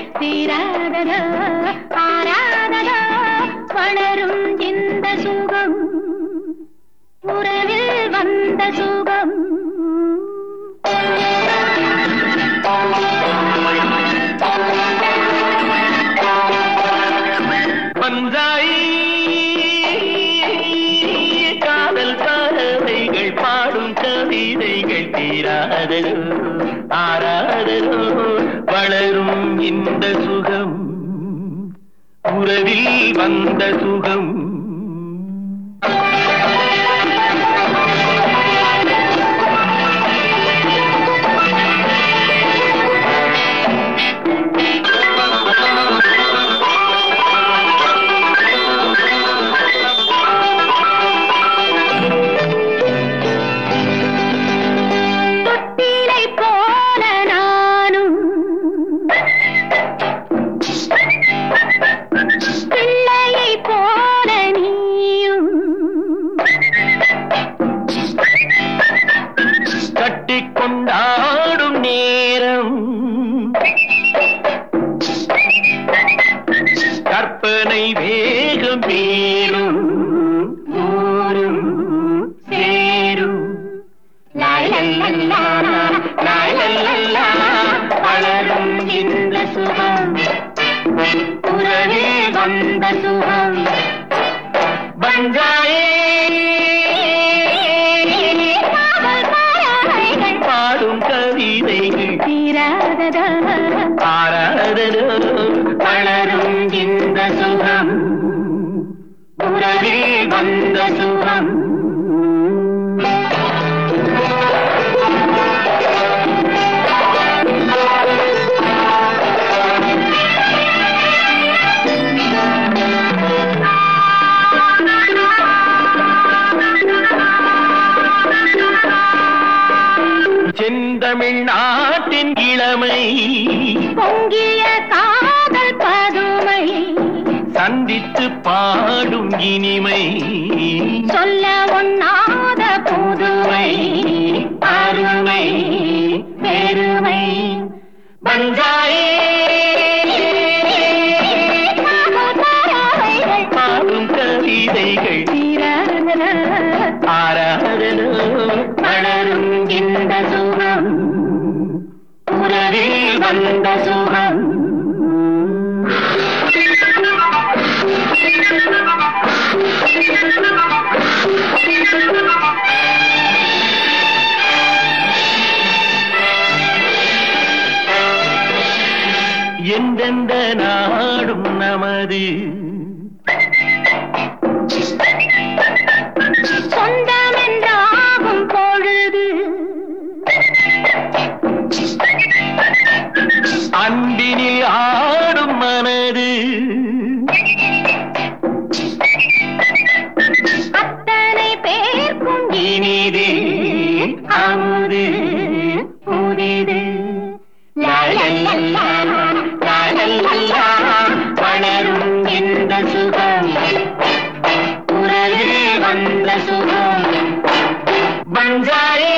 தீராததோ ஆராததோ வளரும் இந்த சுகம் உறவில் வந்த சுகம் பஞ்சாயி காதல் பறவைகள் பாடும் கவிதைகள் தீராததோ ஆராததோ வளரும் இந்த சுகம் உறவில் வந்த சுகம் தொட்டிலை போல நானும் பிள்ளையை போல நீயும் கட்டிக் கொண்டாடும் நேரம் கற்பனை வேகம் மேலும் ஊரும் சேரும் லாலல்லா, லாலல்லா, வளரும் இந்த சுகம் உறவில் வந்த சுகம் பஞ்சாயே காதல் பறவைகள் பாடும் கவிதைகள் தீராததோ ஆராதனோ வளரும் இந்த சுகம் உறவில் வந்த சுகம் செந்தமிழ் நாட்டின் இளமை பொங்கிய காதல் பதுமை சந்தித்து பாடும் இனிமை சொல்ல ஒண்ணாத புதுமை அருமை பெருமை பஞ்சாயே காதல் பறவைகள் பாடும் கவிதைகள் தீராததோ ஆராதனோ வளரும் இந்த சுகம் உறவில் வந்த சுகம் எந்தெந்த நாடும் நமது சொந்தமென்றாகும் பொழுது அன்பினில் ஆடும் மனது அத்தனை பேர்க்கும் இனிது அமுது புதிது லாலல்லா, லாலல்லா, வளரும் இந்த சுகம் உறவில் வந்த சுகம் பஞ்சாயே